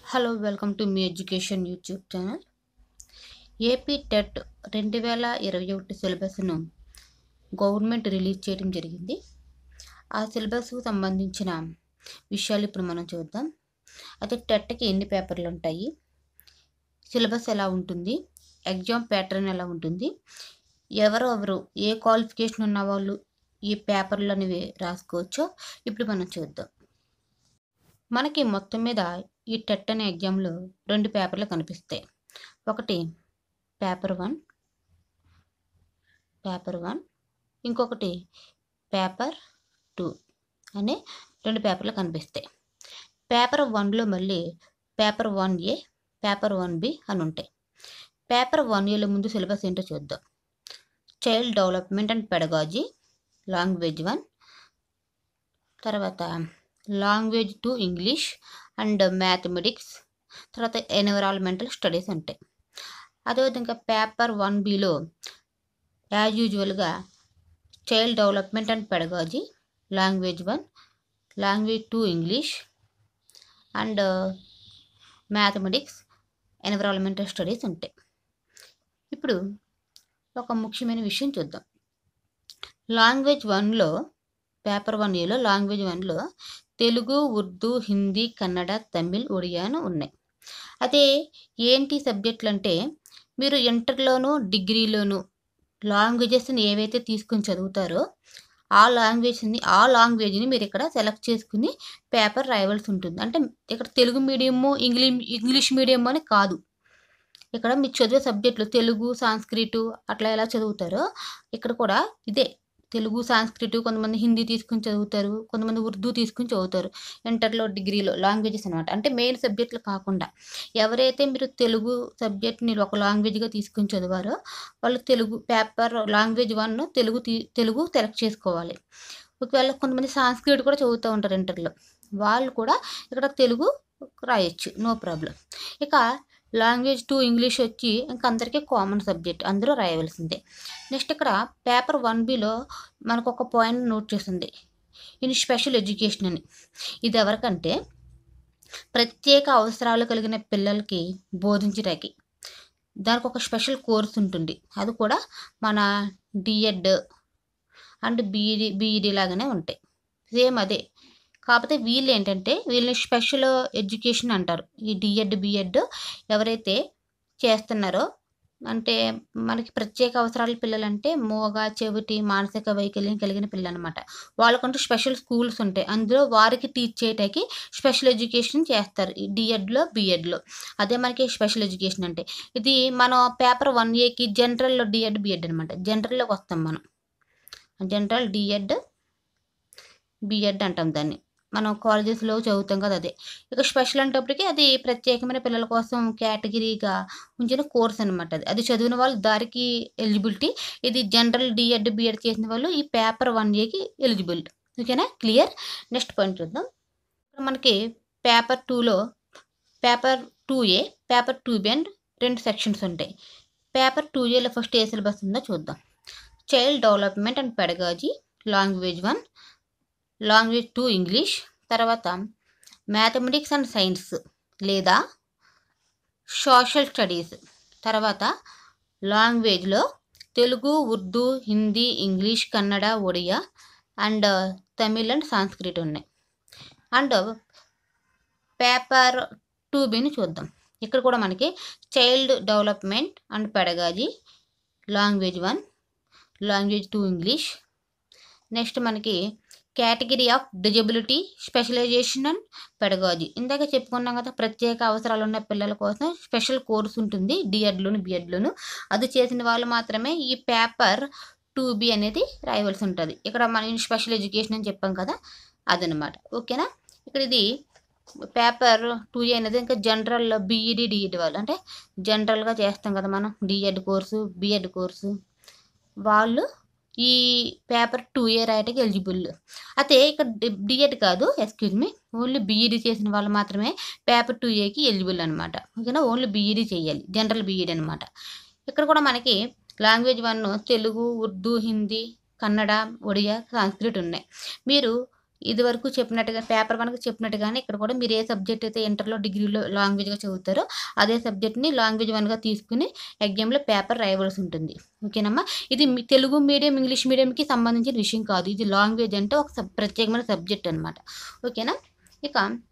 hello welcome to మీ education YouTube channel AP TET రెండు వేల ఇరవై ఒకటి సిలబస్ను గవర్నమెంట్ రిలీజ్ చేయడం జరిగింది ఆ సిలబస్కు సంబంధించిన విషయాలు ఇప్పుడు మనం చూద్దాం అయితే టెట్కి ఎన్ని పేపర్లు ఉంటాయి సిలబస్ ఎలా ఉంటుంది ఎగ్జామ్ ప్యాటర్న్ ఎలా ఉంటుంది ఎవరెవరు ఏ క్వాలిఫికేషన్ ఉన్న వాళ్ళు ఈ పేపర్లు అనేవి రాసుకోవచ్చో ఇప్పుడు మనం చూద్దాం మనకి మొత్తం మీద ఈ టెట్ అనే ఎగ్జామ్లో రెండు పేపర్లు కనిపిస్తాయి ఒకటి పేపర్ వన్ పేపర్ వన్ ఇంకొకటి పేపర్ టూ అనే రెండు పేపర్లు కనిపిస్తాయి పేపర్ వన్లో మళ్ళీ paper one A paper one B అని ఉంటాయి పేపర్ వన్ ఏలో ముందు సిలబస్ ఏంటో చూద్దాం child development and pedagogy language one తర్వాత language two English and mathematics తర్వాత ఎన్విరాన్మెంటల్ స్టడీస్ ఉంటాయి అదేవిధంగా పేపర్ వన్ బిలో యాజ్ యూజువల్గా child development and pedagogy language one language two English and mathematics environmental studies ఉంటాయి ఇప్పుడు ఒక ముఖ్యమైన విషయం చూద్దాం లాంగ్వేజ్ వన్లో పేపర్ వన్ ఏలో లాంగ్వేజ్ వన్లో తెలుగు ఉర్దూ హిందీ కన్నడ తమిళ్ ఒడియాను ఉన్నాయి అదే ఏంటి సబ్జెక్టులు అంటే మీరు ఇంటర్లోను డిగ్రీలోను లాంగ్వేజెస్ని ఏవైతే తీసుకుని చదువుతారో ఆ లాంగ్వేజ్ని ఆ లాంగ్వేజ్ని మీరు ఇక్కడ సెలెక్ట్ చేసుకుని పేపర్ రాయవలసి ఉంటుంది అంటే ఇక్కడ Telugu medium English English medium అని కాదు ఇక్కడ మీరు చదివే సబ్జెక్టులు తెలుగు సాంస్క్రిటు అట్లా ఎలా చదువుతారో ఇక్కడ కూడా ఇదే తెలుగు సాంస్క్రిట్ కొంతమంది హిందీ తీసుకుని చదువుతారు కొంతమంది ఉర్దూ తీసుకుని చదువుతారు ఇంటర్లో డిగ్రీలో లాంగ్వేజెస్ అనమాట అంటే మెయిన్ సబ్జెక్టులు కాకుండా ఎవరైతే మీరు తెలుగు సబ్జెక్ట్ని ఒక లాంగ్వేజ్గా తీసుకుని చదివారో వాళ్ళు Telugu paper language one Telugu తీ తెలుగు సెలెక్ట్ చేసుకోవాలి ఒకవేళ కొంతమంది సాంస్క్రిట్ కూడా చదువుతూ ఉంటారు ఇంటర్లో వాళ్ళు కూడా ఇక్కడ తెలుగు రాయొచ్చు నో ప్రాబ్లం ఇక లాంగ్వేజ్ టు ఇంగ్లీష్ వచ్చి ఇంక అందరికీ కామన్ సబ్జెక్ట్ అందరూ రాయవలసిందే నెక్స్ట్ ఇక్కడ పేపర్ వన్ బిలో మనకు ఒక పాయింట్ నోట్ చేస్తుంది ఇన్ స్పెషల్ ఎడ్యుకేషన్ అని ఇది ఎవరికంటే ప్రత్యేక అవసరాలు కలిగిన పిల్లలకి బోధించడానికి దానికి ఒక స్పెషల్ కోర్స్ ఉంటుంది అది కూడా మన డిఎడ్ అండ్ బీఈడి బీఈడి లాగానే ఉంటాయి సేమ్ అదే కాకపోతే వీళ్ళు ఏంటంటే వీళ్ళని స్పెషల్ ఎడ్యుకేషన్ అంటారు ఈ డిఎడ్ బిఎడ్ ఎవరైతే చేస్తున్నారో అంటే మనకి ప్రత్యేక అవసరాల పిల్లలంటే మోగ చెవిటి మానసిక వైకల్యం కలిగిన పిల్లలు అనమాట వాళ్ళకంటూ స్పెషల్ స్కూల్స్ ఉంటాయి అందులో వారికి టీచ్ చేయటానికి స్పెషల్ ఎడ్యుకేషన్ చేస్తారు ఈ డిఎడ్లో బిఎడ్లో అదే మనకి స్పెషల్ ఎడ్యుకేషన్ అంటే ఇది మనం పేపర్ వన్ ఏకి జనరల్లో డిఎడ్ బిఎడ్ అనమాట జనరల్లోకి వస్తాం మనం జనరల్ డిఎడ్ బిఎడ్ అంటాం దాన్ని మనం కాలేజెస్లో చదువుతాం కదా అదే ఇక స్పెషల్ అంటప్పటికి అది ప్రత్యేకమైన పిల్లల కోసం కేటగిరీగా ఉంచిన కోర్స్ అనమాట అది అది చదివిన వాళ్ళు దానికి ఎలిజిబిలిటీ ఇది జనరల్ డిఎడ్ బిఎడ్ చేసిన వాళ్ళు ఈ పేపర్ వన్ ఏకి ఎలిజిబుల్ ఓకేనా క్లియర్ నెక్స్ట్ పాయింట్ చూద్దాం ఇక్కడ మనకి పేపర్ టూలో paper two A paper two B and రెండు సెక్షన్స్ ఉంటాయి పేపర్ టూ ఏలో ఫస్ట్ ఏ సిలబస్ ఉందో చూద్దాం child development and pedagogy language one language two English తర్వాత మ్యాథమెటిక్స్ అండ్ సైన్స్ లేదా సోషల్ స్టడీస్ తర్వాత లాంగ్వేజ్లో Telugu Urdu Hindi English Kannada Odia and Tamil and Sanskrit ఉన్నాయి అండ్ పేపర్ టూ బిని చూద్దాం ఇక్కడ కూడా మనకి child development and pedagogy language one language two English next మనకి category of disability specialization and pedagogy ఇందాక చెప్పుకున్నాం కదా ప్రత్యేక అవసరాలు ఉన్న పిల్లల కోసం స్పెషల్ కోర్స్ ఉంటుంది డిఎడ్లోను బిఎడ్లోను అది చేసిన వాళ్ళు మాత్రమే ఈ పేపర్ టూ బి అనేది రాయవలసి ఉంటుంది ఇక్కడ మనం స్పెషల్ ఎడ్యుకేషన్ అని చెప్పాం కదా అదనమాట ఓకేనా ఇక్కడ ఇది పేపర్ టూ ఏ అనేది ఇంకా జనరల్ బీఈడి డిఈడి వాళ్ళు అంటే జనరల్గా చేస్తాం కదా మనం డిఎడ్ కోర్సు బిఎడ్ కోర్సు వాళ్ళు ఈ పేపర్ టూ ఏ రాయటకి ఎలిజిబుల్ అయితే ఇక్కడ డిఎడ్ కాదు ఎక్స్క్యూజ్ మీ ఓన్లీ బీఈడి చేసిన వాళ్ళు మాత్రమే పేపర్ టూ ఏకి ఎలిజిబుల్ అనమాట ఓకేనా ఓన్లీ బీఈడి చేయాలి జనరల్ బీఈడి అనమాట ఇక్కడ కూడా మనకి లాంగ్వేజ్ వన్ తెలుగు ఉర్దూ హిందీ కన్నడ ఒడియా సంస్కృట్ ఉన్నాయి మీరు ఇది వరకు చెప్పినట్టుగా పేపర్ వన్కి చెప్పినట్టుగానే ఇక్కడ కూడా మీరు ఏ సబ్జెక్ట్ అయితే ఇంటర్లో డిగ్రీలో లాంగ్వేజ్గా చదువుతారో అదే సబ్జెక్ట్ని లాంగ్వేజ్ వన్గా తీసుకుని ఎగ్జామ్లో పేపర్ రాయవలసి ఉంటుంది ఓకేనమ్మా ఇది మీ తెలుగు మీడియం ఇంగ్లీష్ మీడియంకి సంబంధించిన విషయం కాదు ఇది లాంగ్వేజ్ అంటే ఒక సబ్ ప్రత్యేకమైన సబ్జెక్ట్ అనమాట ఓకేనా ఇక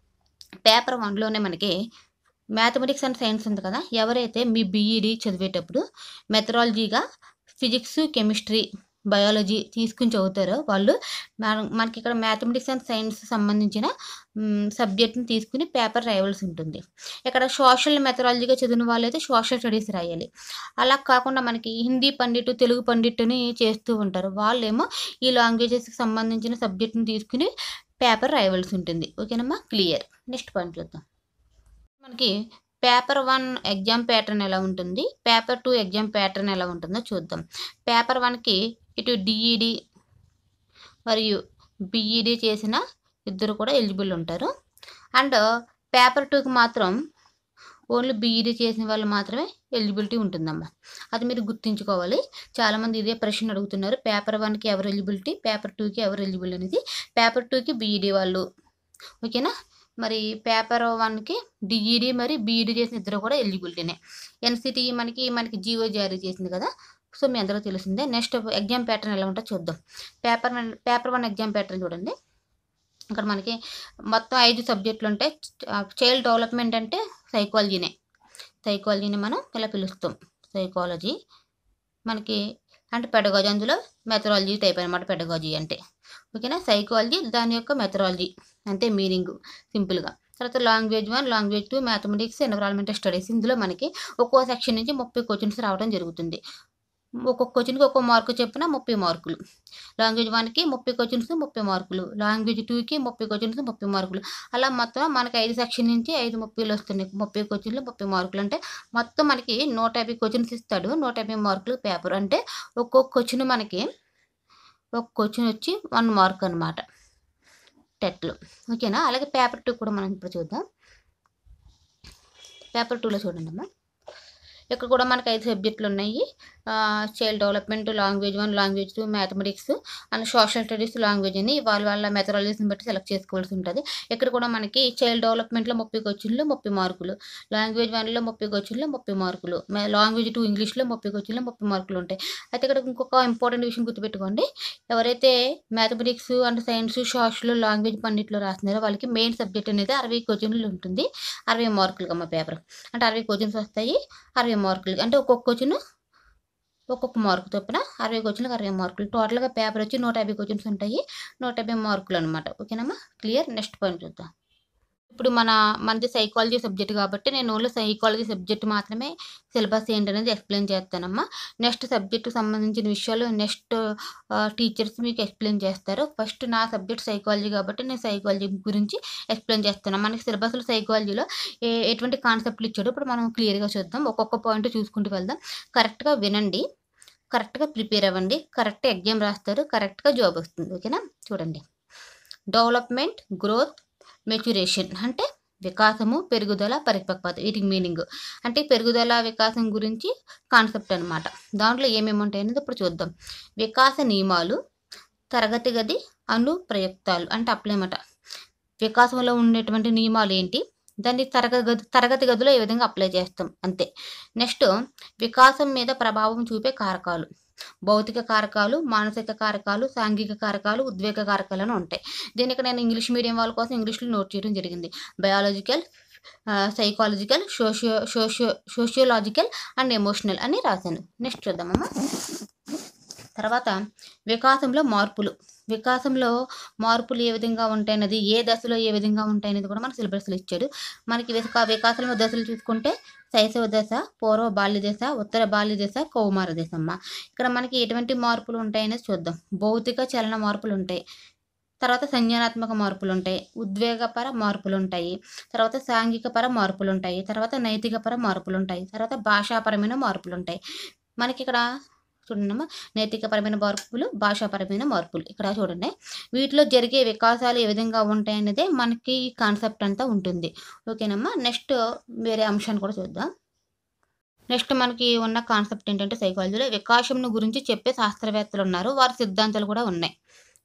పేపర్ వన్లోనే మనకి మ్యాథమెటిక్స్ అండ్ సైన్స్ ఉంది కదా ఎవరైతే మీ బీఈడి చదివేటప్పుడు మెథడాలజీగా ఫిజిక్స్ కెమిస్ట్రీ బయాలజీ తీసుకుని చదువుతారో వాళ్ళు మన- మనకి ఇక్కడ మ్యాథమెటిక్స్ అండ్ సైన్స్ సంబంధించిన సబ్జెక్ట్ని తీసుకుని పేపర్ రాయవలసి ఉంటుంది ఇక్కడ సోషల్ మెథడాలజీగా చదివిన వాళ్ళైతే సోషల్ స్టడీస్ రాయాలి అలా కాకుండా మనకి హిందీ పండిట్ తెలుగు పండిట్ని చేస్తూ ఉంటారు వాళ్ళేమో ఈ లాంగ్వేజెస్కి సంబంధించిన సబ్జెక్ట్ని తీసుకుని పేపర్ రాయవలసి ఉంటుంది ఓకేనమ్మా క్లియర్ నెక్స్ట్ పాయింట్ చూద్దాం మనకి పేపర్ వన్ ఎగ్జామ్ ప్యాటర్న్ ఎలా ఉంటుంది పేపర్ టూ ఎగ్జామ్ ప్యాటర్న్ ఎలా ఉంటుందో చూద్దాం పేపర్ వన్కి ఇటు డిఈడి మరియు బిఈడి చేసిన ఇద్దరు కూడా ఎలిజిబుల్ ఉంటారు అండ్ పేపర్ టూకి మాత్రం ఓన్లీ బీఈడి చేసిన వాళ్ళు మాత్రమే ఎలిజిబిలిటీ ఉంటుందమ్మా అది మీరు గుర్తుంచుకోవాలి చాలామంది ఇదే ప్రశ్న అడుగుతున్నారు పేపర్ వన్కి ఎవరు ఎలిజిబిలిటీ పేపర్ టూకి ఎవరు ఎలిజిబుల్ అనేది పేపర్ టూకి బీఈడి వాళ్ళు ఓకేనా మరి పేపర్ వన్కి డిఈడి మరి బీఈడి చేసిన ఇద్దరు కూడా ఎలిజిబిలిటీనే ఎన్సిటి మనకి మనకి జీవో జారీ చేసింది కదా సో మీ అందరికీ తెలిసిందే నెక్స్ట్ ఎగ్జామ్ ప్యాటర్న్ ఎలా ఉంటుందో చూద్దాం paper one paper one exam pattern చూడండి ఇక్కడ మనకి మొత్తం ఐదు సబ్జెక్టులు ఉంటాయి చైల్డ్ డెవలప్మెంట్ అంటే సైకాలజీనే సైకాలజీని మనం ఇలా పిలుస్తాం సైకాలజీ మనకి అంటే పెడగాజీ అందులో మెథడాలజీ టైప్ అనమాట పెడగాజీ అంటే ఓకేనా సైకాలజీ దాని యొక్క మెథడాలజీ అంటే మీనింగ్ సింపుల్గా తర్వాత language one language two mathematics environmental studies ఇందులో మనకి ఒక్కో సెక్షన్ నుంచి ముప్పై క్వశ్చన్స్ రావడం జరుగుతుంది ఒక్కొక్క క్వశ్చన్కి ఒక్కో మార్కు చెప్పిన ముప్పై మార్కులు లాంగ్వేజ్ వన్కి ముప్పై క్వశ్చన్స్ ముప్పై మార్కులు లాంగ్వేజ్ టూకి ముప్పై క్వశ్చన్స్ ముప్పై మార్కులు అలా మొత్తం మనకి ఐదు సెక్షన్ నుంచి ఐదు ముప్పైలు వస్తున్నాయి ముప్పై క్వశ్చన్లు ముప్పై మార్కులు అంటే మొత్తం మనకి నూట యాభై క్వశ్చన్స్ ఇస్తాడు నూట యాభై మార్కులు పేపర్ అంటే ఒక్కొక్క క్వశ్చన్ మనకి ఒక క్వశ్చన్ వచ్చి వన్ మార్క్ అనమాట టెట్లో ఓకేనా అలాగే పేపర్ టూ కూడా మనం ఇప్పుడు చూద్దాం పేపర్ టూలో చూడండి అమ్మా ఇక్కడ కూడా మనకి ఐదు సబ్జెక్టులు ఉన్నాయి child development language one language two mathematics and social studies language అని వాళ్ళ వాళ్ళ మెథడాలజీస్ని బట్టి సెలెక్ట్ చేసుకోవాల్సి ఉంటుంది ఇక్కడ కూడా మనకి చైల్డ్ డెవలప్మెంట్లో ముప్పై క్వశ్చన్లు ముప్పై మార్కులు లాంగ్వేజ్ వన్లో ముప్పై క్వశ్చన్లు ముప్పై మార్కులు మే- లాంగ్వేజ్ టూ ఇంగ్లీష్లో ముప్పై క్వశ్చన్లు ముప్పై మార్కులు ఉంటాయి అయితే ఇక్కడ ఇంకొక ఇంపార్టెంట్ విషయం గుర్తుపెట్టుకోండి ఎవరైతే mathematics and science social language పండిట్లో రాస్తున్నారో వాళ్ళకి మెయిన్ సబ్జెక్ట్ అనేది అరవై క్వశ్చన్లు ఉంటుంది అరవై మార్కులు అమ్మ పేపర్ అంటే అరవై క్వశ్చన్స్ వస్తాయి అరవై మార్కులు అంటే ఒక్కొక్క క్వశ్చన్ ఒక్కొక్క మార్కు చొప్పున అరవై క్వశ్చన్లకు అరవై మార్కులు టోటల్గా పేపర్ వచ్చి నూట యాభై క్వశ్చన్స్ ఉంటాయి నూట యాభై మార్కులు అనమాట ఓకేనమ్మా క్లియర్ నెక్స్ట్ పాయింట్ చూద్దాం ఇప్పుడు మన మనది సైకాలజీ సబ్జెక్ట్ కాబట్టి నేను ఓన్లీ సైకాలజీ సబ్జెక్ట్ మాత్రమే సిలబస్ ఏంటనేది ఎక్స్ప్లెయిన్ చేస్తానమ్మా నెక్స్ట్ సబ్జెక్ట్కి సంబంధించిన విషయాలు నెక్స్ట్ టీచర్స్ మీకు ఎక్స్ప్లెయిన్ చేస్తారు ఫస్ట్ నా సబ్జెక్ట్ సైకాలజీ కాబట్టి నేను సైకాలజీ గురించి ఎక్స్ప్లెయిన్ చేస్తాను మనకి సిలబస్లో సైకాలజీలో ఏ ఎటువంటి కాన్సెప్ట్లు ఇచ్చాడో ఇప్పుడు మనం క్లియర్గా చూద్దాం ఒక్కొక్క పాయింట్ చూసుకుంటూ వెళ్దాం కరెక్ట్గా వినండి కరెక్ట్గా ప్రిపేర్ అవ్వండి కరెక్ట్ ఎగ్జామ్ రాస్తారు కరెక్ట్గా జాబ్ వస్తుంది ఓకేనా చూడండి డెవలప్మెంట్ గ్రోత్ మెచ్యురేషన్ అంటే వికాసము పెరుగుదల పరిపక్వత వీటికి మీనింగ్ అంటే పెరుగుదల వికాసం గురించి కాన్సెప్ట్ అనమాట దాంట్లో ఏమేమి ఉంటాయి అనేది ఇప్పుడు చూద్దాం వికాస నియమాలు తరగతి గది అను ప్రయుక్తాలు అంటే అప్లైమాట వికాసంలో ఉండేటువంటి నియమాలు ఏంటి దాన్ని తరగతి గది తరగతి గదిలో ఏ విధంగా అప్లై చేస్తాం అంతే నెక్స్ట్ వికాసం మీద ప్రభావం చూపే కారకాలు భౌతిక కారకాలు మానసిక కారకాలు సాంఘిక కారకాలు ఉద్వేగ కారకాలు అని ఉంటాయి దీన్ని ఇక్కడ నేను ఇంగ్లీష్ మీడియం వాళ్ళ కోసం ఇంగ్లీష్లో నోట్ చేయడం జరిగింది biological psychological socio socio sociological and emotional అని రాశాను నెక్స్ట్ చూద్దామమ్మా తర్వాత వికాసంలో మార్పులు వికాసంలో మార్పులు ఏ విధంగా ఉంటాయన్నది ఏ దశలో ఏ విధంగా ఉంటాయనేది కూడా మన సిలబస్లో ఇచ్చాడు మనకి వికా వికాసంలో దశలు చూసుకుంటే శైశవ దశ పూర్వ బాల్య దశ ఉత్తర బాల్య దశ కౌమార దశ అమ్మ ఇక్కడ మనకి ఎటువంటి మార్పులు ఉంటాయనేది చూద్దాం భౌతిక చలన మార్పులు ఉంటాయి తర్వాత సంజ్ఞానాత్మక మార్పులు ఉంటాయి ఉద్వేగపర మార్పులు ఉంటాయి తర్వాత సాంఘికపర మార్పులు ఉంటాయి తర్వాత నైతికపర మార్పులు ఉంటాయి తర్వాత భాషాపరమైన మార్పులు ఉంటాయి మనకి ఇక్కడ చూడండమ్మా నైతికపరమైన మార్పులు భాషాపరమైన మార్పులు ఇక్కడ చూడండి వీటిలో జరిగే వికాసాలు ఏ విధంగా ఉంటాయి అనేది మనకి ఈ కాన్సెప్ట్ అంతా ఉంటుంది ఓకేనమ్మా నెక్స్ట్ వేరే అంశాన్ని కూడా చూద్దాం నెక్స్ట్ మనకి ఉన్న కాన్సెప్ట్ ఏంటంటే సైకాలజీలో వికాసంను గురించి చెప్పే శాస్త్రవేత్తలు ఉన్నారు వారి సిద్ధాంతాలు కూడా ఉన్నాయి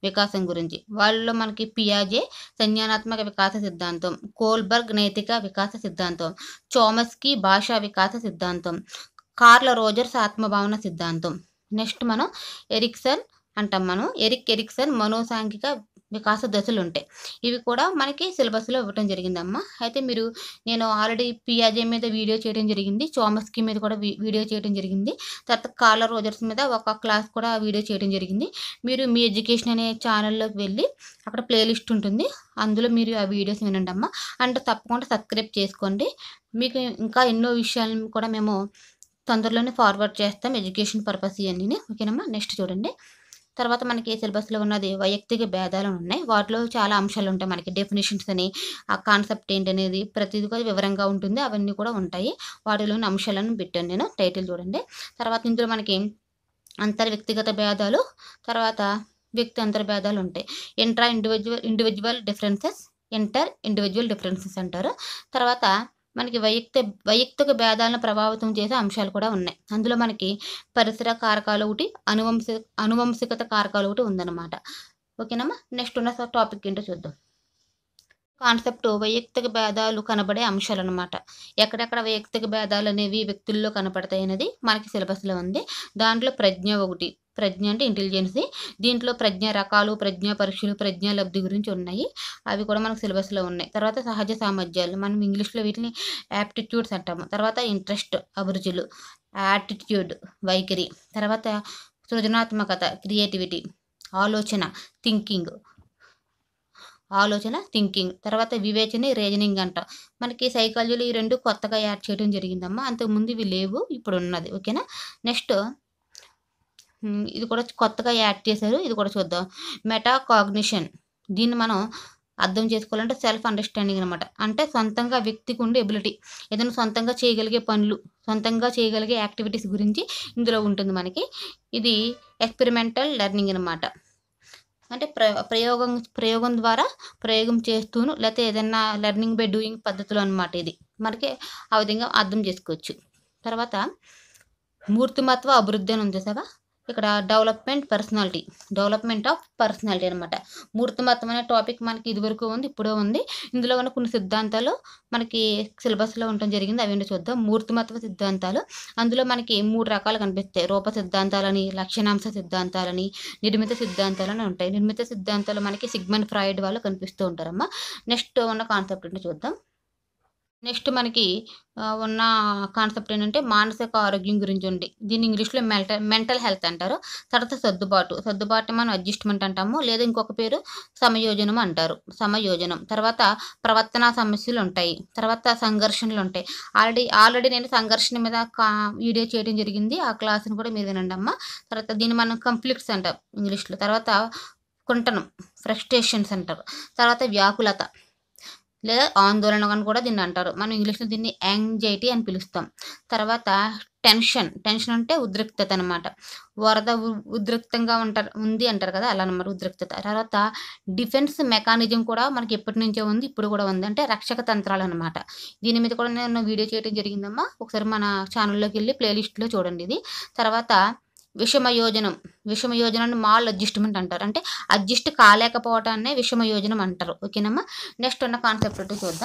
వికాసం గురించి వాళ్ళలో మనకి పియాజే సంజ్ఞానాత్మక వికాస సిద్ధాంతం కోల్బర్గ్ నైతిక వికాస సిద్ధాంతం చోమస్కి భాషా వికాస సిద్ధాంతం కార్ల రోజర్స్ ఆత్మభావన సిద్ధాంతం నెక్స్ట్ మనం ఎరిక్సన్ అంటాం మనం ఎరిక్ ఎరిక్సన్ మనోసాంఘిక వికాస దశలు ఉంటాయి ఇవి కూడా మనకి సిలబస్లో ఇవ్వటం జరిగిందమ్మా అయితే మీరు నేను ఆల్రెడీ పియాజే మీద వీడియో చేయడం జరిగింది చోమస్కి మీద కూడా వీ- వీడియో చేయడం జరిగింది తర్వాత కార్ల రోజర్స్ మీద ఒక క్లాస్ కూడా వీడియో చేయడం జరిగింది మీరు మీ ఎడ్యుకేషన్ అనే ఛానల్లోకి వెళ్ళి అక్కడ ప్లేలిస్ట్ ఉంటుంది అందులో మీరు ఆ వీడియోస్ వినండి అమ్మా అండ్ తప్పకుండా సబ్స్క్రైబ్ చేసుకోండి మీకు ఇంకా ఎన్నో విషయాలను కూడా మేము తొందరలోనే ఫార్వర్డ్ చేస్తాం ఎడ్యుకేషన్ పర్పస్ ఇవన్నీ ఓకేనమ్మా నెక్స్ట్ చూడండి తర్వాత మనకి సిలబస్లో ఉన్నది వైయక్తిక భేదాలు ఉన్నాయి వాటిలో చాలా అంశాలు ఉంటాయి మనకి డెఫినేషన్స్ అని ఆ కాన్సెప్ట్ ఏంటనేది ప్రతిదీ కూడా వివరంగా ఉంటుంది అవన్నీ కూడా ఉంటాయి వాటిలోని అంశాలను పెట్టాను నేను టైటిల్ చూడండి తర్వాత ఇందులో మనకి అంతర్ వ్యక్తిగత భేదాలు తర్వాత వ్యక్తి అంతర్ భేదాలు ఉంటాయి intra individual individual differences inter individual differences అంటారు తర్వాత మనకి వైయక్తి వైయక్తిక భేదాలను ప్రభావితం చేసే అంశాలు కూడా ఉన్నాయి అందులో మనకి పరిసర కారకాలు ఒకటి అనువంశ అనువంశికత కారకాలు ఒకటి ఉందన్నమాట ఓకేనమ్మా నెక్స్ట్ ఉన్న టాపిక్ ఏంటో చూద్దాం కాన్సెప్ట్ వైయక్తిక భేదాలు కనబడే అంశాలు అనమాట ఎక్కడెక్కడ వైయక్తిక భేదాలు అనేవి వ్యక్తుల్లో కనపడతాయి అనేది మనకి సిలబస్లో ఉంది దాంట్లో ప్రజ్ఞ ఒకటి ప్రజ్ఞ అంటే ఇంటెలిజెన్సీ దీంట్లో ప్రజ్ఞ రకాలు ప్రజ్ఞా పరీక్షలు ప్రజ్ఞా లబ్ధి గురించి ఉన్నాయి అవి కూడా మనకు సిలబస్లో ఉన్నాయి తర్వాత సహజ సామర్థ్యాలు మనం ఇంగ్లీష్లో వీటిని యాప్టిట్యూడ్స్ అంటాము తర్వాత ఇంట్రెస్ట్ అభిరుచులు యాటిట్యూడ్ వైఖరి తర్వాత సృజనాత్మకత క్రియేటివిటీ ఆలోచన థింకింగ్ ఆలోచన థింకింగ్ తర్వాత వివేచన రీజనింగ్ అంట మనకి సైకాలజీలో ఈ రెండు కొత్తగా యాడ్ చేయడం జరిగిందమ్మా అంతకుముందు ఇవి లేవు ఇప్పుడు ఉన్నది ఓకేనా నెక్స్ట్ ఉమ్, ఇది కూడా కొత్తగా యాడ్ చేశారు ఇది కూడా చూద్దాం మెటా కాగ్నిషన్ దీన్ని మనం అర్థం చేసుకోవాలంటే సెల్ఫ్ అండర్స్టాండింగ్ అనమాట అంటే సొంతంగా వ్యక్తికి ఉండే ఎబిలిటీ ఏదైనా సొంతంగా చేయగలిగే పనులు సొంతంగా చేయగలిగే యాక్టివిటీస్ గురించి ఇందులో ఉంటుంది మనకి ఇది ఎక్స్పెరిమెంటల్ లెర్నింగ్ అనమాట అంటే ప్ర ప్రయోగం ప్రయోగం ద్వారా ప్రయోగం చేస్తూను లేకపోతే ఏదైనా లెర్నింగ్ బై డూయింగ్ పద్ధతులు అనమాట ఇది మనకి ఆ విధంగా అర్థం చేసుకోవచ్చు తర్వాత మూర్తిమత్వ అభివృద్ధి అని ఉంది చూసావా ఇక్కడ development personality development of personality అనమాట మూర్తిమత్వం అనే టాపిక్ మనకి ఇదివరకు ఉంది ఇప్పుడు ఉంది ఇందులో ఉన్న కొన్ని సిద్ధాంతాలు మనకి సిలబస్లో ఉండటం జరిగింది అవి ఏంటో చూద్దాం మూర్తిమత్వ సిద్ధాంతాలు అందులో మనకి మూడు రకాలు కనిపిస్తాయి రూప సిద్ధాంతాలని లక్షణాంశ సిద్ధాంతాలని నిర్మిత సిద్ధాంతాలని ఉంటాయి నిర్మిత సిద్ధాంతాలు మనకి సిగ్మన్ ఫ్రాయిడ్ వాళ్ళు కనిపిస్తూ ఉంటారమ్మా నెక్స్ట్ ఉన్న కాన్సెప్ట్ ఏంటో చూద్దాం నెక్స్ట్ మనకి ఆ, ఉన్న కాన్సెప్ట్ ఏంటంటే మానసిక ఆరోగ్యం గురించి ఉంది దీన్ని ఇంగ్లీష్లో మెంటల్ మెంటల్ హెల్త్ అంటారు తర్వాత సర్దుబాటు సర్దుబాటు మనం అడ్జస్ట్మెంట్ అంటాము లేదా ఇంకొక పేరు సమయోజనం అంటారు సమయోజనం తర్వాత ప్రవర్తన సమస్యలు ఉంటాయి తర్వాత సంఘర్షణలు ఉంటాయి ఆల్రెడీ ఆల్రెడీ నేను సంఘర్షణ మీద కా వీడియో చేయడం జరిగింది ఆ క్లాస్ని కూడా మీరు వినండి అమ్మ తర్వాత దీన్ని మనం కంఫ్లిక్ట్స్ అంటాం ఇంగ్లీష్లో తర్వాత కుంటనం ఫ్రస్ట్రేషన్స్ అంటారు తర్వాత వ్యాకులత లేదా ఆందోళన అని కూడా దీన్ని అంటారు మనం ఇంగ్లీష్లో దీన్ని యాంగ్జైటీ అని పిలుస్తాం తర్వాత టెన్షన్ టెన్షన్ అంటే ఉద్రిక్తత అనమాట వరద ఉ- ఉద్రిక్తంగా ఉంటారు ఉంది అంటారు కదా అలా అనమాట ఉద్రిక్తత తర్వాత డిఫెన్స్ మెకానిజం కూడా మనకి ఎప్పటి నుంచో ఉంది ఇప్పుడు కూడా ఉంది అంటే రక్షక తంత్రాలు అనమాట దీని మీద కూడా నేను వీడియో చేయడం జరిగిందమ్మా ఒకసారి మన ఛానల్లోకి వెళ్ళి ప్లేలిస్ట్లో చూడండి ఇది తర్వాత విషమ యోజనం విషమ యోజనాన్ని మాల్ అడ్జస్ట్మెంట్ అంటారు అంటే అడ్జస్ట్ కాలేకపోవటాన్నే విషమ యోజనం అంటారు ఓకేనమ్మా నెక్స్ట్ ఉన్న కాన్సెప్ట్ ఏంటో చూద్దాం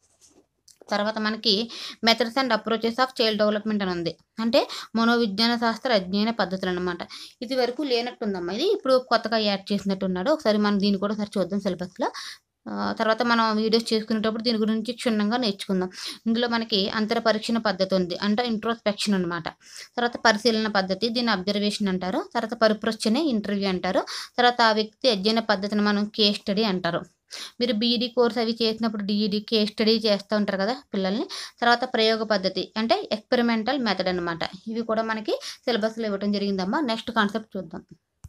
తర్వాత మనకి methods and approaches of child development అని ఉంది అంటే మనోవిజ్ఞాన శాస్త్ర అధ్యయన పద్ధతులు అనమాట ఇది వరకు లేనట్టుందమ్మా ఇది ఇప్పుడు కొత్తగా యాడ్ చేసినట్టు ఉన్నాడు ఒకసారి మనం దీన్ని కూడా ఒకసారి చూద్దాం సిలబస్లో ఆ, తర్వాత మనం వీడియోస్ చేసుకునేటప్పుడు దీని గురించి క్షుణ్ణంగా నేర్చుకుందాం ఇందులో మనకి అంతర పరీక్షణ పద్ధతి ఉంది అంటే ఇంట్రోస్పెక్షన్ అనమాట తర్వాత పరిశీలన పద్ధతి దీన్ని అబ్జర్వేషన్ అంటారు తర్వాత పరిప్రశ్నే ఇంటర్వ్యూ అంటారు తర్వాత ఆ వ్యక్తి అధ్యయన పద్ధతిని మనం కేస్ స్టడీ అంటారు మీరు బీఈడీ కోర్స్ అవి చేసినప్పుడు డిఈడి కేస్ స్టడీ చేస్తూ ఉంటారు కదా పిల్లల్ని తర్వాత ప్రయోగ పద్ధతి అంటే ఎక్స్పెరిమెంటల్ మెథడ్ అనమాట ఇవి కూడా మనకి సిలబస్లో ఇవ్వడం జరిగిందమ్మా నెక్స్ట్ కాన్సెప్ట్ చూద్దాం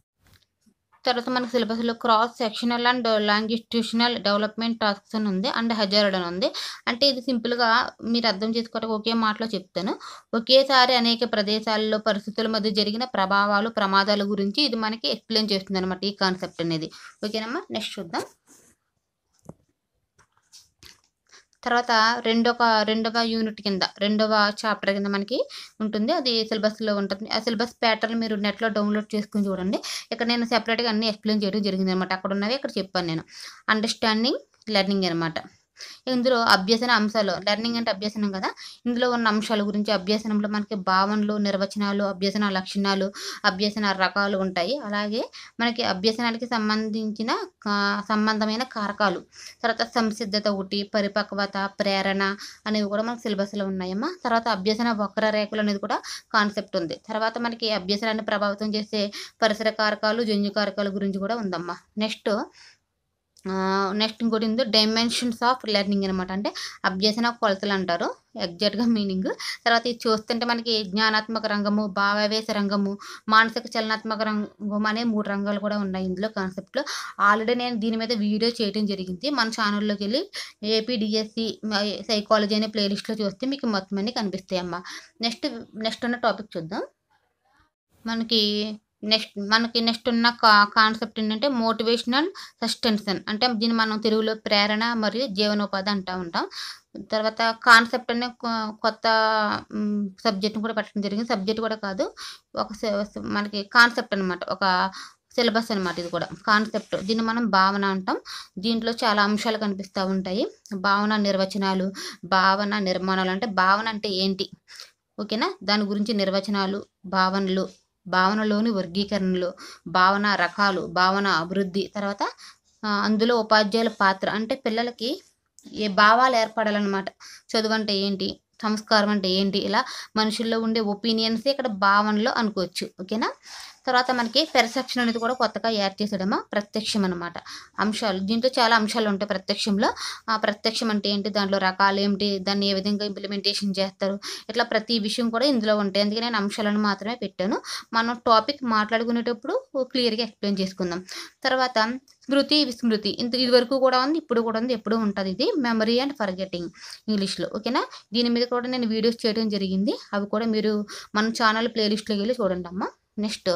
తర్వాత మనకి సిలబస్లో cross sectional and longitudinal development tasks అని ఉంది అండ్ హజార్డ్ అని ఉంది అంటే ఇది సింపుల్గా మీరు అర్థం చేసుకోవడానికి ఒకే మాటలో చెప్తాను ఒకేసారి అనేక ప్రదేశాల్లో పరిస్థితుల మధ్య జరిగిన ప్రభావాలు ప్రమాదాల గురించి ఇది మనకి ఎక్స్ప్లెయిన్ చేస్తుంది అనమాట ఈ కాన్సెప్ట్ అనేది ఓకేనమ్మా నెక్స్ట్ చూద్దాం తర్వాత రెండొక రెండవ యూనిట్ కింద రెండవ చాప్టర్ కింద మనకి ఉంటుంది అది సిలబస్లో ఉంటుంది ఆ సిలబస్ ప్యాటర్న్ మీరు నెట్లో డౌన్లోడ్ చేసుకుని చూడండి ఇక్కడ నేను సెపరేట్గా అన్ని ఎక్స్ప్లెయిన్ చేయడం జరిగింది అనమాట అక్కడ ఉన్నవి ఇక్కడ చెప్పాను నేను అండర్స్టాండింగ్ లెర్నింగ్ అనమాట ఇందులో అభ్యసన అంశాలు లెర్నింగ్ అంటే అభ్యసనం కదా ఇందులో ఉన్న అంశాల గురించి అభ్యసనంలో మనకి భావనలు నిర్వచనాలు అభ్యసన లక్షణాలు అభ్యసన రకాలు ఉంటాయి అలాగే మనకి అభ్యసనానికి సంబంధించిన కా- సంబంధమైన కారకాలు తర్వాత సంసిద్ధత ఒకటి పరిపక్వత ప్రేరణ అనేవి కూడా మనకి సిలబస్లో ఉన్నాయమ్మా తర్వాత అభ్యసన వక్రరేఖలు అనేది కూడా కాన్సెప్ట్ ఉంది తర్వాత మనకి అభ్యసనాన్ని ప్రభావితం చేసే పరిసర కారకాలు జన్యు కారకాల గురించి కూడా ఉందమ్మా నెక్స్ట్ నెక్స్ట్ ఇంకోటి ఉంది డైమెన్షన్స్ ఆఫ్ లెర్నింగ్ అనమాట అంటే అభ్యసన కొలతలు అంటారు ఎగ్జాక్ట్గా మీనింగ్ తర్వాత ఇది చూస్తుంటే మనకి జ్ఞానాత్మక రంగము భావావేశ రంగము మానసిక చలనాత్మక రంగం అనే మూడు రంగాలు కూడా ఉన్నాయి ఇందులో కాన్సెప్ట్లో ఆల్రెడీ నేను దీని మీద వీడియో చేయడం జరిగింది మన ఛానల్లోకి వెళ్ళి ఏపీడిఎస్సి సైకాలజీ అనే ప్లేలిస్ట్లో చూస్తే మీకు మొత్తం అన్ని కనిపిస్తాయి అమ్మ నెక్స్ట్ నెక్స్ట్ ఉన్న టాపిక్ చూద్దాం మనకి నెక్స్ట్ మనకి నెక్స్ట్ ఉన్న కా కాన్సెప్ట్ ఏంటంటే మోటివేషనల్ సస్టెన్షన్ అంటే దీన్ని మనం తెలుగులో ప్రేరణ మరియు జీవనోపాధి అంటూ ఉంటాం తర్వాత కాన్సెప్ట్ అనే కొ- కొత్త సబ్జెక్ట్ని కూడా పెట్టడం జరిగింది సబ్జెక్ట్ కూడా కాదు ఒక స- మనకి కాన్సెప్ట్ అనమాట ఒక సిలబస్ అనమాట ఇది కూడా కాన్సెప్ట్ దీన్ని మనం భావన అంటాం దీంట్లో చాలా అంశాలు కనిపిస్తూ ఉంటాయి భావన నిర్వచనాలు భావన నిర్మాణాలు అంటే భావన అంటే ఏంటి ఓకేనా దాని గురించి నిర్వచనాలు భావనలు భావనలోని వర్గీకరణలు భావన రకాలు భావన అభివృద్ధి తర్వాత ఆ, అందులో ఉపాధ్యాయుల పాత్ర అంటే పిల్లలకి ఏ భావాలు ఏర్పడాలన్నమాట చదువు అంటే ఏంటి సంస్కారం అంటే ఏంటి ఇలా మనుషుల్లో ఉండే ఒపీనియన్స్ ఇక్కడ భావనలో అనుకోవచ్చు ఓకేనా తర్వాత మనకి పెర్సెప్షన్ అనేది కూడా కొత్తగా యాడ్ చేసాడమ్మా ప్రత్యక్షం అనమాట అంశాలు దీంట్లో చాలా అంశాలు ఉంటాయి ప్రత్యక్షంలో ఆ ప్రత్యక్షం అంటే ఏంటి దాంట్లో రకాలు ఏమిటి దాన్ని ఏ విధంగా ఇంప్లిమెంటేషన్ చేస్తారు ఇట్లా ప్రతి విషయం కూడా ఇందులో ఉంటాయి అందుకే నేను అంశాలను మాత్రమే పెట్టాను మనం టాపిక్ మాట్లాడుకునేటప్పుడు క్లియర్గా ఎక్స్ప్లెయిన్ చేసుకుందాం తర్వాత స్మృతి విస్మృతి ఇంత ఇది వరకు కూడా ఉంది ఇప్పుడు కూడా ఉంది ఎప్పుడు ఉంటుంది ఇది మెమరీ అండ్ ఫర్గెటింగ్ ఇంగ్లీష్లో ఓకేనా దీని మీద కూడా నేను వీడియోస్ చేయడం జరిగింది అవి కూడా మీరు మన ఛానల్ ప్లేలిస్ట్లోకి వెళ్ళి చూడండి అమ్మా నెక్స్ట్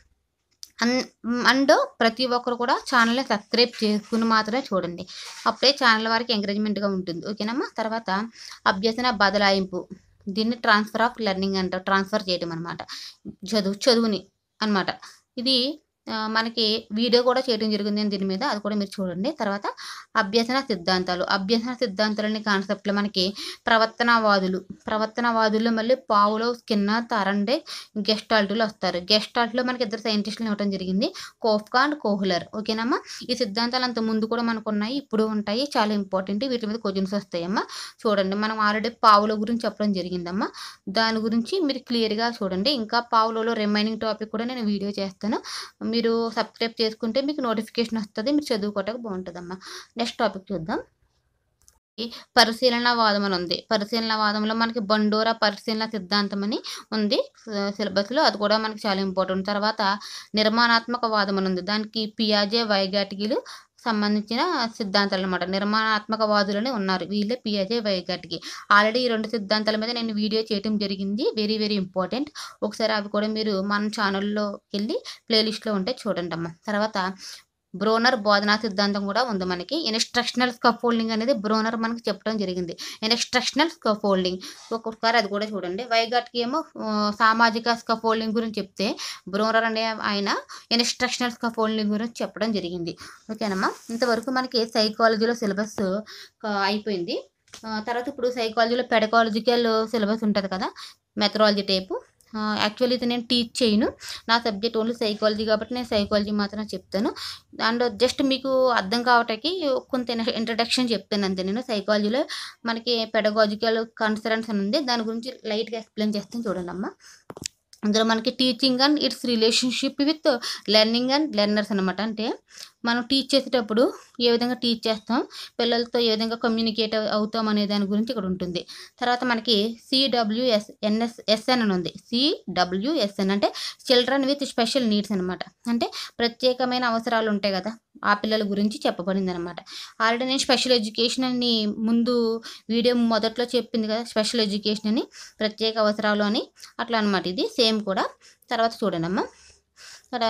అన్ అండ్ ప్రతి ఒక్కరు కూడా ఛానల్ని సబ్స్క్రైబ్ చేసుకుని మాత్రమే చూడండి అప్పుడే ఛానల్ వారికి ఎంకరేజ్మెంట్గా ఉంటుంది ఓకేనమ్మా తర్వాత అభ్యసన బదలాయింపు దీన్ని ట్రాన్స్ఫర్ ఆఫ్ లెర్నింగ్ అంటారు ట్రాన్స్ఫర్ చేయడం అనమాట చదువు చదువుని అన్నమాట ఇది ఆ, మనకి వీడియో కూడా చేయడం జరిగింది నేను దీని మీద అది కూడా మీరు చూడండి తర్వాత అభ్యసన సిద్ధాంతాలు అభ్యసన సిద్ధాంతాలని కాన్సెప్ట్లో మనకి ప్రవర్తనవాదులు ప్రవర్తనవాదుల్లో మళ్ళీ పావులో స్కిన్నర్ తరండే గెస్టాల్ట్లో వస్తారు గెస్టాల్ట్లో మనకి ఇద్దరు సైంటిస్టులు ఇవ్వడం జరిగింది కోఫ్కా అండ్ కోహ్లర్ ఓకేనమ్మా ఈ సిద్ధాంతాలు అంత ముందు కూడా మనకు ఉన్నాయి ఇప్పుడు ఉంటాయి చాలా ఇంపార్టెంట్ వీటి మీద క్వశ్చన్స్ వస్తాయమ్మా చూడండి మనం ఆల్రెడీ పావుల గురించి చెప్పడం జరిగిందమ్మా దాని గురించి మీరు క్లియర్గా చూడండి ఇంకా పావులలో రిమైనింగ్ టాపిక్ కూడా నేను వీడియో చేస్తాను మీరు సబ్స్క్రైబ్ చేసుకుంటే మీకు నోటిఫికేషన్ వస్తుంది మీరు చదువుకోవటానికి బాగుంటుందమ్మా నెక్స్ట్ టాపిక్ చూద్దాం ఈ పరిశీలన వాదం అని ఉంది పరిశీలన వాదంలో మనకి బండోరా పరిశీలన సిద్ధాంతం అని ఉంది సిలబస్లో అది కూడా మనకి చాలా ఇంపార్టెంట్ తర్వాత నిర్మాణాత్మక వాదం అని ఉంది దానికి పియాజే వైగాటికిలు సంబంధించిన సిద్ధాంతాలు అనమాట నిర్మాణాత్మక వాదులని ఉన్నారు వీళ్ళే పియాజే వైగాటికి ఆల్రెడీ ఈ రెండు సిద్ధాంతాల మీద నేను వీడియో చేయడం జరిగింది వెరీ వెరీ ఇంపార్టెంట్ ఒకసారి అవి కూడా మీరు మన ఛానల్లో వెళ్ళి ప్లేలిస్ట్లో ఉంటే చూడండి అమ్మ తర్వాత బ్రోనర్ బోధనా సిద్ధాంతం కూడా ఉంది మనకి ఇన్స్ట్రక్షనల్ స్కఫోల్డింగ్ అనేది బ్రోనర్ మనకి చెప్పడం జరిగింది ఇన్స్ట్రక్షనల్ స్కఫోల్డింగ్ ఒక్కొక్కసారి అది కూడా చూడండి వైగాట్కి ఏమో ఆ, సామాజిక స్కఫోల్డింగ్ గురించి చెప్తే బ్రోనర్ అనే ఆయన ఇన్స్ట్రక్షనల్ స్కఫోల్డింగ్ గురించి చెప్పడం జరిగింది ఓకేనమ్మా ఇంతవరకు మనకి సైకాలజీలో సిలబస్ అయిపోయింది ఆ, తర్వాత ఇప్పుడు సైకాలజీలో పెడకాలజికల్ సిలబస్ ఉంటుంది కదా మెథడాలజీ టైపు యాక్చువల్లీ ఇది నేను టీచ్ చేయను నా సబ్జెక్ట్ ఓన్లీ సైకాలజీ కాబట్టి నేను సైకాలజీ మాత్రం చెప్తాను అండ్ జస్ట్ మీకు అర్థం కావటానికి కొంత ఇంట్రడక్షన్ చెప్తాను అంతే నేను సైకాలజీలో మనకి పెడగాజికల్ కన్సర్న్స్ అని ఉంది దాని గురించి లైట్గా ఎక్స్ప్లెయిన్ చేస్తాను చూడండి అమ్మ అందులో మనకి teaching and its relationship with learning and learners అనమాట అంటే మనం టీచ్ చేసేటప్పుడు ఏ విధంగా టీచ్ చేస్తాం పిల్లలతో ఏ విధంగా కమ్యూనికేట్ అవుతాం అనే దాని గురించి ఇక్కడ ఉంటుంది తర్వాత మనకి సిడబ్ల్యూఎస్ ఎన్ఎస్ ఎస్ఎన్ అని ఉంది సిడబ్ల్యూఎస్ఎన్ అంటే చిల్డ్రన్ విత్ స్పెషల్ నీడ్స్ అనమాట అంటే ప్రత్యేకమైన అవసరాలు ఉంటాయి కదా ఆ పిల్లల గురించి చెప్పబడింది అనమాట ఆల్రెడీ నేను స్పెషల్ ఎడ్యుకేషన్ అని ముందు వీడియో మొదట్లో చెప్పింది కదా స్పెషల్ ఎడ్యుకేషన్ అని ప్రత్యేక అవసరాలు అని అట్లా అనమాట ఇది సేమ్ కూడా తర్వాత చూడండి అమ్మా ఇక్కడ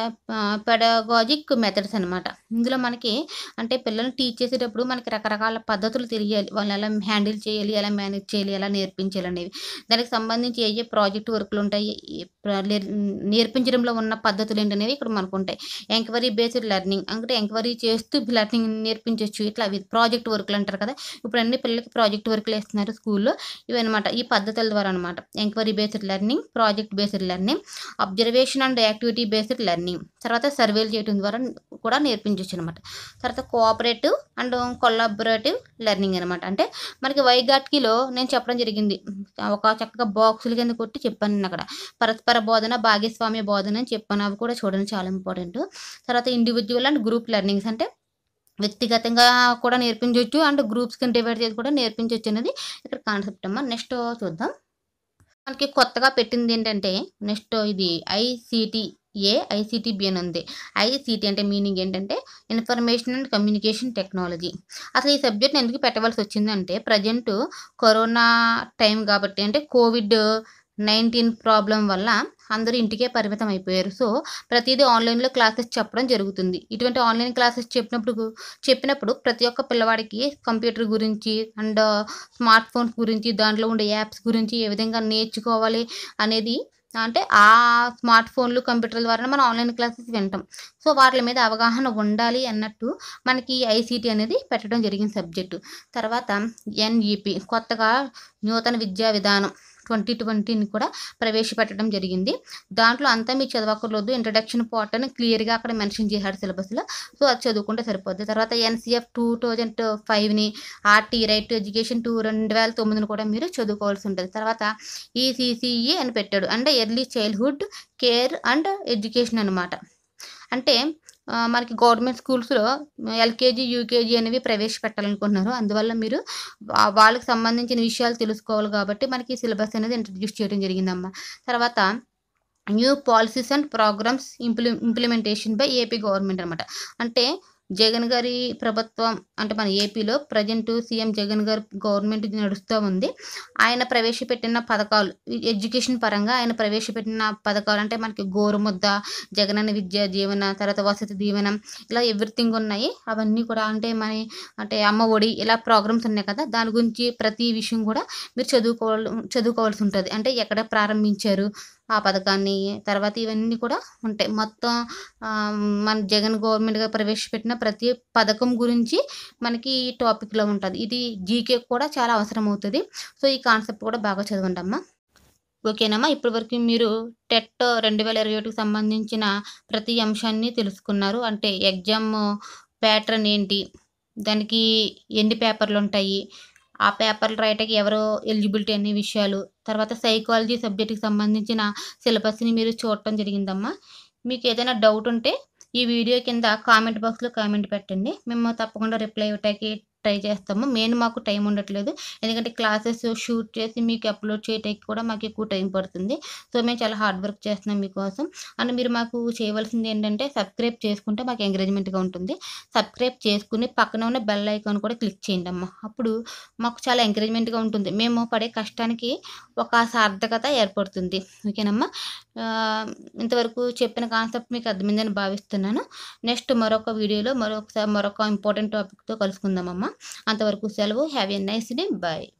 పెడగాజిక్ మెథడ్స్ అనమాట ఇందులో మనకి అంటే పిల్లల్ని టీచ్ చేసేటప్పుడు మనకి రకరకాల పద్ధతులు తెలియాలి వాళ్ళని ఎలా హ్యాండిల్ చేయాలి ఎలా మేనేజ్ చేయాలి ఎలా నేర్పించాలి అనేవి దానికి సంబంధించి ఏ ఏ ప్రాజెక్ట్ వర్క్లు ఉంటాయి ఏ ప్ర- నేర్- నేర్పించడంలో ఉన్న పద్ధతులు ఏంటనేవి ఇక్కడ మనకు ఉంటాయి ఎంక్వైరీ బేస్డ్ లెర్నింగ్ అంటే ఎంక్వైరీ చేస్తూ లెర్నింగ్ నేర్పించవచ్చు ఇట్లా అవి ప్రాజెక్ట్ వర్క్లు అంటారు కదా ఇప్పుడు అన్ని పిల్లలకి ప్రాజెక్ట్ వర్క్లు వేస్తున్నారు స్కూల్లో ఇవన్నమాట ఈ పద్ధతుల ద్వారా అనమాట enquiry based learning project based learning observation and activity based learning తర్వాత సర్వేలు చేయడం ద్వారా కూడా నేర్పించవచ్చు అనమాట తర్వాత కోఆపరేటివ్ అండ్ కొలాబరేటివ్ లెర్నింగ్ అనమాట అంటే మనకి వైగాట్కిలో నేను చెప్పడం జరిగింది ఒక చక్కగా బాక్సుల కింద కొట్టి చెప్పాను నేను అక్కడ పరస్పర బోధన భాగస్వామ్య బోధన అని చెప్పాను అవి కూడా చూడండి చాలా ఇంపార్టెంట్ తర్వాత ఇండివిజువల్ అండ్ గ్రూప్ లెర్నింగ్స్ అంటే వ్యక్తిగతంగా కూడా నేర్పించవచ్చు అండ్ గ్రూప్స్ కింద డివైడ్ చేసి కూడా నేర్పించవచ్చు అనేది ఇక్కడ కాన్సెప్ట్ అమ్మా నెక్స్ట్ చూద్దాం మనకి కొత్తగా పెట్టింది ఏంటంటే నెక్స్ట్ ఇది ఐసిటి ఏ ఐసిటిబి అని ఉంది ఐసిటి అంటే మీనింగ్ ఏంటంటే ఇన్ఫర్మేషన్ అండ్ కమ్యూనికేషన్ టెక్నాలజీ అసలు ఈ సబ్జెక్ట్ ఎందుకు పెట్టవలసి వచ్చిందంటే ప్రజెంట్ కరోనా టైం కాబట్టి అంటే కోవిడ్ నైన్టీన్ ప్రాబ్లం వల్ల అందరూ ఇంటికే పరిమితం అయిపోయారు సో ప్రతిదీ ఆన్లైన్లో క్లాసెస్ చెప్పడం జరుగుతుంది ఇటువంటి ఆన్లైన్ క్లాసెస్ చెప్పినప్పుడు చెప్పినప్పుడు ప్రతి ఒక్క పిల్లవాడికి కంప్యూటర్ గురించి అండ్ స్మార్ట్ ఫోన్స్ గురించి దాంట్లో ఉండే యాప్స్ గురించి ఏ విధంగా నేర్చుకోవాలి అనేది అంటే ఆ స్మార్ట్ ఫోన్లు కంప్యూటర్ల ద్వారా మనం ఆన్లైన్ క్లాసెస్ వింటాం సో వాటి మీద అవగాహన ఉండాలి అన్నట్టు మనకి ఐసీటీ అనేది పెట్టడం జరిగిన సబ్జెక్టు తర్వాత ఎన్ఈపి కొత్తగా నూతన విద్యా విధానం ట్వంటీ ట్వంటీని కూడా ప్రవేశపెట్టడం జరిగింది దాంట్లో అంతా మీకు చదవకూడదు ఇంట్రడక్షన్ పార్ట్ అని క్లియర్గా అక్కడ మెన్షన్ చేశాడు సిలబస్లో సో అది చదువుకుంటే సరిపోద్ది తర్వాత ఎన్సీఎఫ్ టూ థౌజండ్ ఫైవ్ని RT right to education two రెండు వేల తొమ్మిదిని కూడా మీరు చదువుకోవాల్సి ఉంటుంది తర్వాత ఈసీసీఈ అని పెట్టాడు అంటే early childhood care and education అనమాట అంటే ఆ, మనకి గవర్నమెంట్ స్కూల్స్లో ఎల్కేజీ యూకేజీ అనేవి ప్రవేశపెట్టాలనుకుంటున్నారు అందువల్ల మీరు వా- వాళ్ళకి సంబంధించిన విషయాలు తెలుసుకోవాలి కాబట్టి మనకి సిలబస్ అనేది ఇంట్రడ్యూస్ చేయడం జరిగిందమ్మా తర్వాత new policies and programmes imple implementation by AP government అనమాట అంటే జగన్ గారి ప్రభుత్వం అంటే మన ఏపీలో ప్రజెంట్ సీఎం జగన్ గారి గవర్నమెంట్ నడుస్తూ ఉంది ఆయన ప్రవేశపెట్టిన పథకాలు ఎడ్యుకేషన్ పరంగా ఆయన ప్రవేశపెట్టిన పథకాలు అంటే మనకి గోరుముద్ద జగనన్న విద్య జీవన తర్వాత వసతి దీవెన ఇలా ఎవ్రీథింగ్ ఉన్నాయి అవన్నీ కూడా అంటే మన అంటే అమ్మ ఒడి ఇలా ప్రోగ్రామ్స్ ఉన్నాయి కదా దాని గురించి ప్రతి విషయం కూడా మీరు చదువుకోవాలి చదువుకోవాల్సి ఉంటుంది అంటే ఎక్కడ ప్రారంభించారు ఆ పథకాన్ని తర్వాత ఇవన్నీ కూడా ఉంటాయి మొత్తం ఆ, మన జగన్ గవర్నమెంట్గా ప్రవేశపెట్టిన ప్రతి పథకం గురించి మనకి ఈ టాపిక్లో ఉంటుంది ఇది జీకే కూడా చాలా అవసరం అవుతుంది సో ఈ కాన్సెప్ట్ కూడా బాగా చదవండి అమ్మా ఓకేనమ్మా ఇప్పటి వరకు మీరు టెట్ రెండు వేల ఇరవై ఒకటికి సంబంధించిన ప్రతి అంశాన్ని తెలుసుకున్నారు అంటే ఎగ్జామ్ ప్యాటర్న్ ఏంటి దానికి ఎన్ని పేపర్లు ఉంటాయి ఆ పేపర్లు రాయటానికి ఎవరు ఎలిజిబిలిటీ అనే విషయాలు తర్వాత సైకాలజీ సబ్జెక్ట్కి సంబంధించిన సిలబస్ని మీరు చూడటం జరిగిందమ్మా మీకు ఏదైనా డౌట్ ఉంటే ఈ వీడియో కింద కామెంట్ బాక్స్లో కామెంట్ పెట్టండి మేము తప్పకుండా రిప్లై ఇవ్వటానికి ట్రై చేస్తాము మెయిన్ మాకు టైం ఉండట్లేదు ఎందుకంటే క్లాసెస్ షూట్ చేసి మీకు అప్లోడ్ చేయడానికి కూడా మాకు ఎక్కువ టైం పడుతుంది సో మేము చాలా హార్డ్ వర్క్ చేస్తున్నాం మీకోసం అండ్ మీరు మాకు చేయవలసింది ఏంటంటే సబ్స్క్రైబ్ చేసుకుంటే మాకు ఎంకరేజ్మెంట్గా ఉంటుంది సబ్స్క్రైబ్ చేసుకుని పక్కన ఉన్న బెల్ ఐకాన్ కూడా క్లిక్ చేయండి అమ్మ అప్పుడు మాకు చాలా ఎంకరేజ్మెంట్గా ఉంటుంది మేము పడే కష్టానికి ఒక సార్థకత ఏర్పడుతుంది ఓకేనమ్మా ఆ, ఇంతవరకు చెప్పిన కాన్సెప్ట్ మీకు అర్థమైందని భావిస్తున్నాను నెక్స్ట్ మరొక వీడియోలో మరొకసారి మరొక ఇంపార్టెంట్ టాపిక్తో కలుసుకుందామమ్మా అంతవరకు సెలవు have a nice day bye